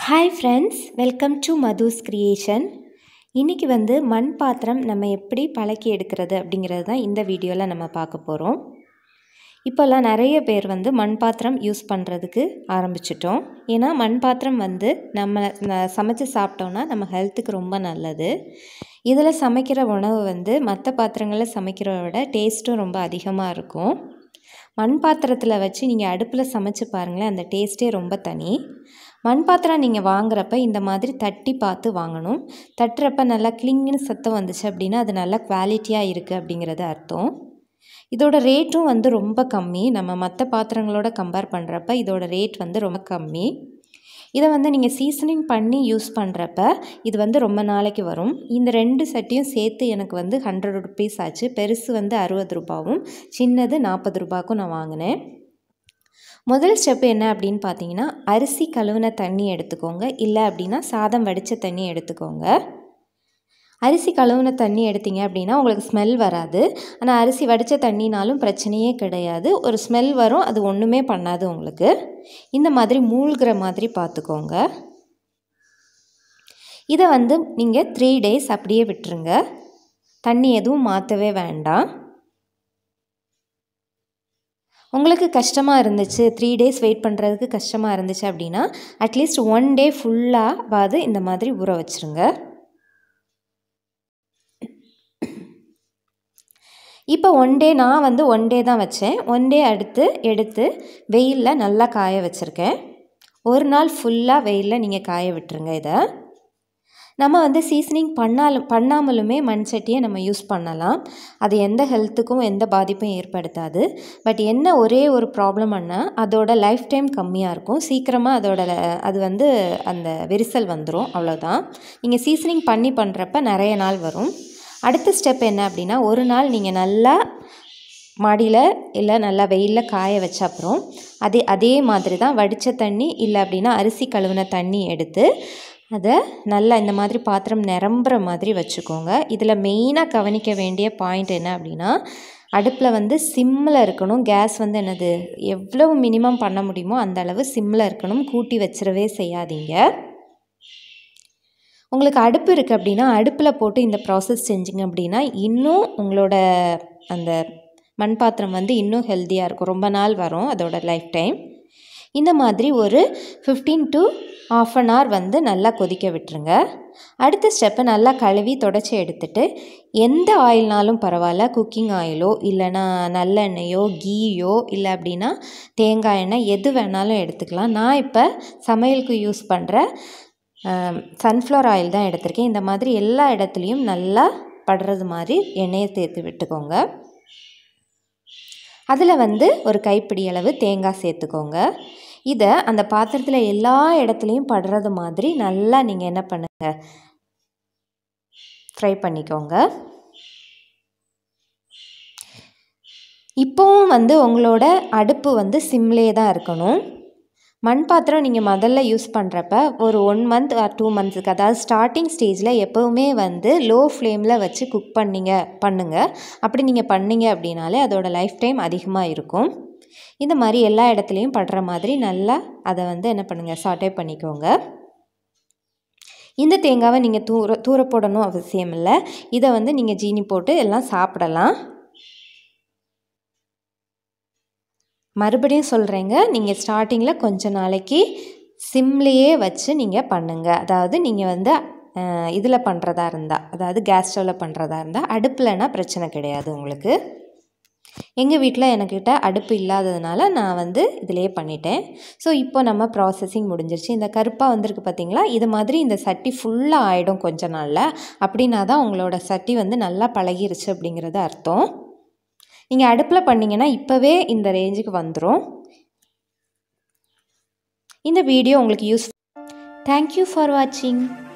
hi friends welcome to Madhu's creation இன்றைக்கி வந்து மண் பாத்திரம் நம்ம எப்படி பழக்கி எடுக்கிறது அப்படிங்கிறது தான் இந்த வீடியோவில் நம்ம பார்க்க போகிறோம் இப்போல்லாம் நிறைய பேர் வந்து மண் பாத்திரம் யூஸ் பண்ணுறதுக்கு ஆரம்பிச்சிட்டோம் ஏன்னா மண் பாத்திரம் வந்து நம்ம ந- சமைச்சு சாப்பிட்டோன்னா நம்ம ஹெல்த்துக்கு ரொம்ப நல்லது இதில் சமைக்கிற உணவு வந்து மற்ற பாத்திரங்களில் சமைக்கிறத விட டேஸ்ட்டும் ரொம்ப அதிகமாக இருக்கும் மண் பாத்திரத்தில் வச்சு நீங்கள் அடுப்பில் சமைச்சு பாருங்களேன் அந்த டேஸ்ட்டே ரொம்ப தனி மண் பாத்திரம் நீங்கள் வாங்குறப்ப இந்த மாதிரி தட்டி பார்த்து வாங்கணும் தட்டுறப்ப நல்லா கிளிங்குன்னு சத்தம் வந்துச்சு அப்படின்னா அது நல்லா குவாலிட்டியாக இருக்குது அப்படிங்கிறது அர்த்தம் இதோட ரேட்டும் வந்து ரொம்ப கம்மி நம்ம மற்ற பாத்திரங்களோட கம்பேர் பண்ணுறப்ப இதோட ரேட் வந்து ரொம்ப கம்மி இதை வந்து நீங்கள் சீசனிங் பண்ணி யூஸ் பண்ணுறப்ப இது வந்து ரொம்ப நாளைக்கு வரும் இந்த ரெண்டு செட்டையும் சேர்த்து எனக்கு வந்து ஹண்ட்ரட் ருபீஸ் ஆச்சு பெருசு வந்து அறுபது ரூபாவும் சின்னது நாற்பது ரூபாய்க்கும் நான் வாங்கினேன் முதல் ஸ்டெப் என்ன அப்படின்னு பார்த்தீங்கன்னா அரிசி கழுவின தண்ணி எடுத்துக்கோங்க இல்லை அப்படின்னா சாதம் வடித்த தண்ணி எடுத்துக்கோங்க அரிசி கழுவின தண்ணி எடுத்தீங்க அப்படின்னா உங்களுக்கு ஸ்மெல் வராது ஆனால் அரிசி வடித்த தண்ணினாலும் பிரச்சனையே கிடையாது ஒரு ஸ்மெல் வரும் அது ஒன்றுமே பண்ணாது உங்களுக்கு இந்த மாதிரி மூழ்கிற மாதிரி பார்த்துக்கோங்க இதை வந்து நீங்கள் த்ரீ டேஸ் அப்படியே விட்டுருங்க தண்ணி எதுவும் மாற்றவே வேண்டாம் உங்களுக்கு கஷ்டமாக இருந்துச்சு த்ரீ டேஸ் வெயிட் பண்ணுறதுக்கு கஷ்டமாக இருந்துச்சு அப்படின்னா அட்லீஸ்ட் ஒன் டே ஃபுல்லாவது இந்த மாதிரி ஊற வச்சுருங்க இப்போ ஒன் டே நான் வந்து ஒன் டே தான் வச்சேன் ஒன் டே அடுத்து எடுத்து வெயிலில் நல்லா காய வச்சுருக்கேன் ஒரு நாள் ஃபுல்லாக வெயிலில் நீங்கள் காய விட்டுருங்க இதை நம்ம வந்து சீசனிங் பண்ணாலும் பண்ணாமலுமே மண் சட்டியை நம்ம யூஸ் பண்ணலாம் அது எந்த ஹெல்த்துக்கும் எந்த பாதிப்பும் ஏற்படுத்தாது பட் என்ன ஒரே ஒரு ப்ராப்ளம்னா அதோட லைஃப் டைம் கம்மியாக இருக்கும் சீக்கிரமாக அதோட ல- அது வந்து அந்த விரிசல் வந்துடும் அவ்வளோதான் நீங்கள் சீசனிங் பண்ணி பண்ணுறப்ப நிறைய நாள் வரும் அடுத்த ஸ்டெப் என்ன அப்படின்னா ஒரு நாள் நீங்கள் நல்லா மாடியில் இல்லை நல்லா வெயிலில் காய வச்ச அப்புறம் அதே அதே மாதிரி தான் வடித்த தண்ணி இல்லை அப்படின்னா அரிசி கழுவின தண்ணி எடுத்து அதை நல்லா இந்த மாதிரி பாத்திரம் நிரம்புற மாதிரி வச்சுக்கோங்க இதில் மெயினாக கவனிக்க வேண்டிய பாயிண்ட் என்ன அப்படின்னா அடுப்பில் வந்து சிம்மில் இருக்கணும் கேஸ் வந்து என்னது எவ்வளவு மினிமம் பண்ண முடியுமோ அந்த அளவு சிம்மில் இருக்கணும் கூட்டி வச்சிடவே செய்யாதீங்க உங்களுக்கு அடுப்பு இருக்குது அப்படின்னா அடுப்பில் போட்டு இந்த ப்ராசஸ் செஞ்சிங்க அப்படின்னா இன்னும் உங்களோட அந்த மண் பாத்திரம் வந்து இன்னும் ஹெல்த்தியாக இருக்கும் ரொம்ப நாள் வரும் அதோட லைஃப் டைம் இந்த மாதிரி ஒரு 15 டு ஆஃப் அன் hour வந்து நல்லா கொதிக்க விட்டுருங்க அடுத்த ஸ்டெப்பை நல்லா கழுவி தொடச்சி எடுத்துட்டு எந்த ஆயில்னாலும் பரவாயில்ல குக்கிங் ஆயிலோ இல்லைன்னா நல்லெண்ணெயோ கீயோ இல்லை அப்படின்னா தேங்காய் எண்ணெய் எது வேணாலும் எடுத்துக்கலாம் நான் இப்போ சமையலுக்கு யூஸ் பண்ணுற சன்ஃப்ளவர் ஆயில் தான் எடுத்திருக்கேன் இந்த மாதிரி எல்லா இடத்துலையும் நல்லா படுறது மாதிரி எண்ணெயை சேர்த்து விட்டுக்கோங்க அதில் வந்து ஒரு கைப்பிடி அளவு தேங்காய் சேர்த்துக்கோங்க இதை அந்த பாத்திரத்தில் எல்லா இடத்துலையும் படுறது மாதிரி நல்லா நீங்கள் என்ன பண்ணுங்க ஃப்ரை பண்ணிக்கோங்க இப்போவும் வந்து உங்களோட அடுப்பு வந்து சிம்லே தான் இருக்கணும் மண் பாத்திரம் நீங்கள் முதல்ல யூஸ் பண்ணுறப்ப ஒரு ஒன் மந்த் ஆர் டூ மந்த்ஸுக்கு அதாவது ஸ்டார்டிங் ஸ்டேஜில் எப்போவுமே வந்து லோ ஃப்ளேமில் வச்சு குக் பண்ணீங்க பண்ணுங்கள் அப்படி நீங்கள் பண்ணீங்க அப்படின்னாலே அதோட லைஃப் டைம் அதிகமாக இருக்கும் இந்த மாதிரி எல்லா இடத்துலையும் படுற மாதிரி நல்லா அதை வந்து என்ன பண்ணுங்கள் சாட்டே பண்ணிக்கோங்க இந்த தேங்காவை நீங்கள் தூர தூர போடணும் அவசியம் இல்லை இதை வந்து நீங்கள் ஜீனி போட்டு எல்லாம் சாப்பிடலாம் மறுபடியும் சொல்கிறேங்க நீங்கள் ஸ்டார்டிங்கில் கொஞ்ச நாளைக்கு சிம்லேயே வச்சு நீங்கள் பண்ணுங்கள் அதாவது நீங்கள் வந்து இதில் பண்ணுறதா இருந்தால் அதாவது கேஸ் ஸ்டவ்வில் பண்ணுறதா இருந்தால் அடுப்புலனா பிரச்சனை கிடையாது உங்களுக்கு எங்கள் வீட்டில் எனக்கிட்ட அடுப்பு இல்லாததுனால நான் வந்து இதிலேயே பண்ணிட்டேன் ஸோ இப்போ நம்ம ப்ராசஸிங் முடிஞ்சிருச்சு இந்த கருப்பாக வந்திருக்கு பார்த்தீங்களா இது மாதிரி இந்த சட்டி ஃபுல்லாக ஆகிடும் கொஞ்ச நாளில் அப்படின்னா தான் உங்களோட சட்டி வந்து நல்லா பழகிருச்சு அப்படிங்கிறது அர்த்தம் நீங்கள் அடுப்பில் பண்ணிங்கன்னா இப்போவே இந்த ரேஞ்சுக்கு வந்துடும் இந்த வீடியோ உங்களுக்கு யூஸ் தேங்க்யூ ஃபார் வாட்சிங்